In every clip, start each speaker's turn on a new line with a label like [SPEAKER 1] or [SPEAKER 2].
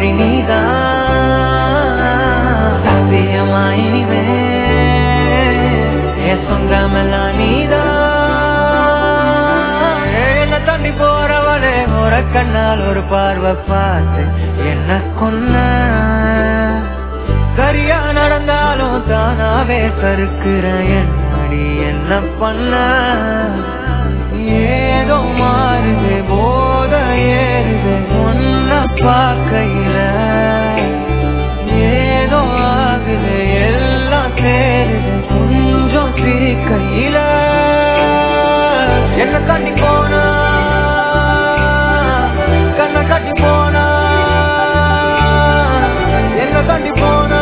[SPEAKER 1] சண்டக்காரி நீதான் சத்தியமா இனிமே என் சொந்தமெல்லாம் நீதான் என்ன தாண்டி போறவளே ஒரு கண்ணால் ஒரு பார்வை பார்த்து என்ன கொன்ன சரியா நடந்தாலும் தானாவே சறுக்குற என்னடி என்ன பண்ண ஏதோ மாறுது போத ஏறுது ஒன்ன பார்க்கையில ஏதோ ஆகுது எல்லாம் சேருது கொஞ்சம் சிரிக்கையில என்ன தாண்டி போனா கண்ணை காட்டி போனா என்ன தாண்டி போனா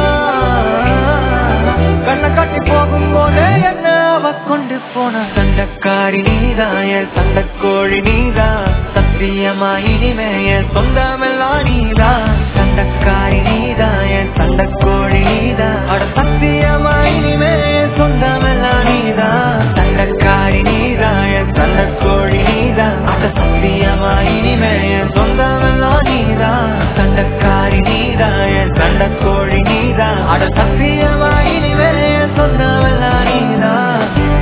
[SPEAKER 1] கண்ணை காட்டி போகும்போதே என்ன அவ கொண்டு போன சண்டக்காரி நீதான் என் சண்டக்கோழி நீதான் சத்தியமா இனிமே என் சொந்தமெல்லாம் நீதான் சண்டக்காரி நீதான் என் சண்டக்கோழி நீதான் அட சத்தியமா இனிமே என் சொந்தமெல்லாம் நீதான் சண்டக்காரி நீதான் என் சண்டக்கோழி நீதான் அட சத்தியமா இனிமே என் சொந்தமெல்லாம் நீதான் சண்டக்காரி நீதான் என் சண்டக்கோழி நீதான் அட சத்தியமா இனிமே என் சொந்தமெல்லாம் நீதான்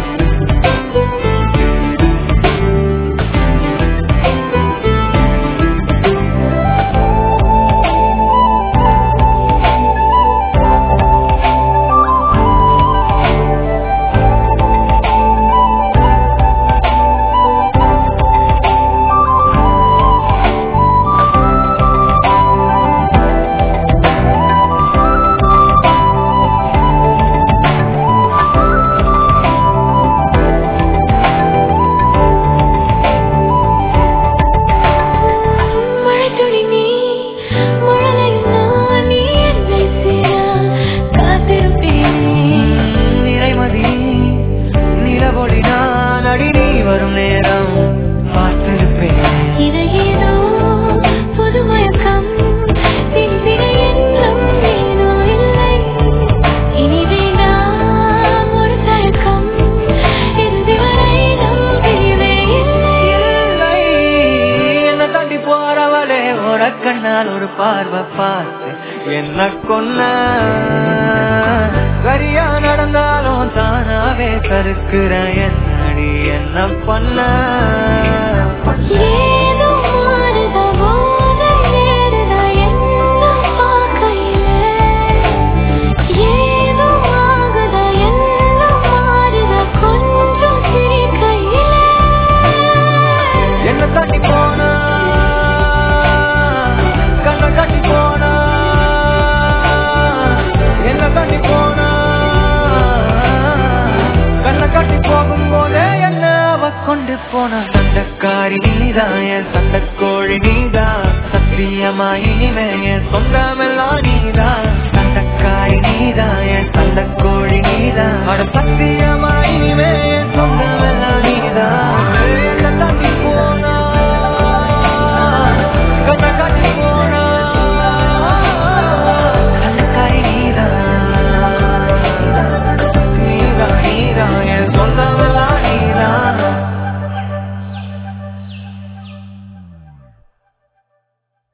[SPEAKER 2] மழைத்துளி நீ, மழலையில் நான் நீ என்னை சேர காத்திருப்பேனே.
[SPEAKER 1] நிறைமதி நிலவொளி நான் அடி நீ வரும் நேரம் பார்த்திருப்பேன்
[SPEAKER 2] இது ஏதோ புது மயக்கம், விண்பிட எண்ணம் ஏனோ இல்லை. இனி வேண்டாம் ஒரு தயக்கம், இறுதி வரை நம் பிரிவே இல்லை.
[SPEAKER 1] இல்லை, என்ன தாண்டி போறவளே ஒரு கண்ணால் ஒரு பார்வை பார்த்து என்ன கொன்ன சரியா நடந்தாலும் தானாவே கருக்குற என்னடி என்ன பண்ண
[SPEAKER 2] ஏதோ மாறுதா போதை ஏறுதா என்ன பார்க்கையில ஏதோ ஆகுதா எல்லாம் மாறுதா கொஞ்சம் சிரிக்கையில
[SPEAKER 1] என்ன தாண்டி போனா கண்ணை காட்டி போனா என்ன தாண்டி போனா கண்ணை காட்டி போகும்போதே என்ன அவ கொண்டு போன சண்டக்காரி நீதான் என் சண்டக்கோழி நீதான் சத்தியமா இனிமே என் சொந்தமெல்லாம் நீதான் சண்டக்காரி நீதான் என் சண்டக்கோழி நீதான் அட சத்தியம்